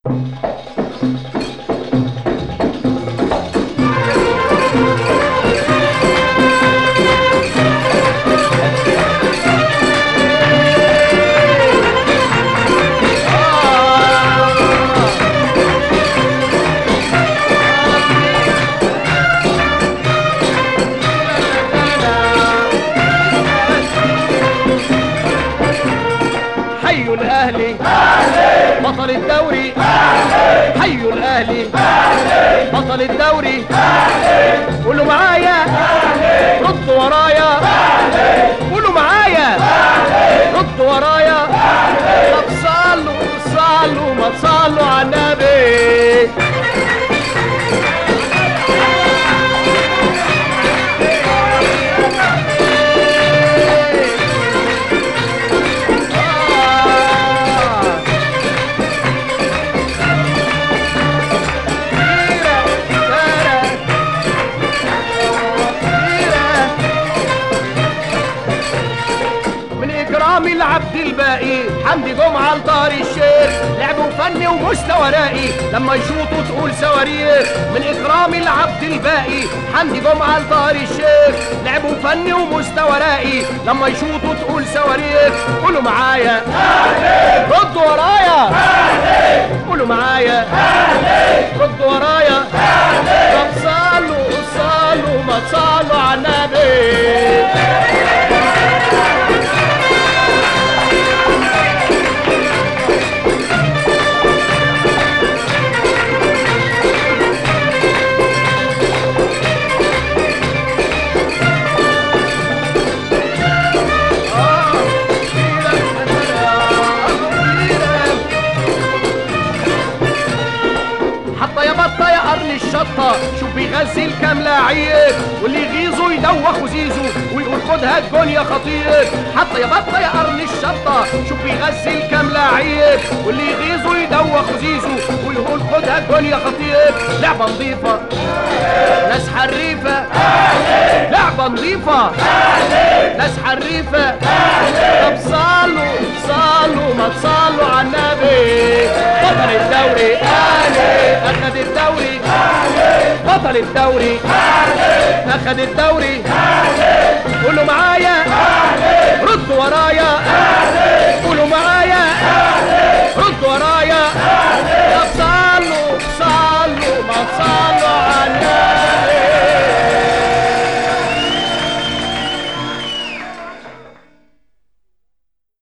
حي الاهلي بطل الدوري حي الاهلي بطل الدوري قولوا معايا ردوا ورايا قولوا معايا ردوا ورايا طب صلوا صلوا ما تصلوا على النبي آه. من اكرام العبد الباقي حمدي جمعه لطار الشيخ لعب وفني ومستوى راقي لما يشوطوا تقول صواريخ من اكرام العبد الباقي حمدي جمعه لطار الشيخ لعب وفني ومستوى راقي لما يشوطوا تقول صواريخ قولوا معايا ردوا ورايا قولوا معايا ردوا ورايا طب صلوا صلوا ما تصلوا على النبي حطه يا بطه يا قرن الشطه شوف بيغزل كام لعيب واللي يغيظه يدوخ زيزو ويقول خدها الجون يا خطير حطه يا بطه يا قرن الشطه شوف بيغزل كام لعيب واللي يغيظه يدوخ زيزو ويقول خدها الجون يا خطير لعبه نظيفه ناس حريفه لعبه نظيفه ناس حريفه طب صلوا صلوا ما تصلوا على النبي بطل الدوري اهلي اخذ الدوري بطل الدوري اخذ الدوري قولوا معايا ردوا ورايا قولوا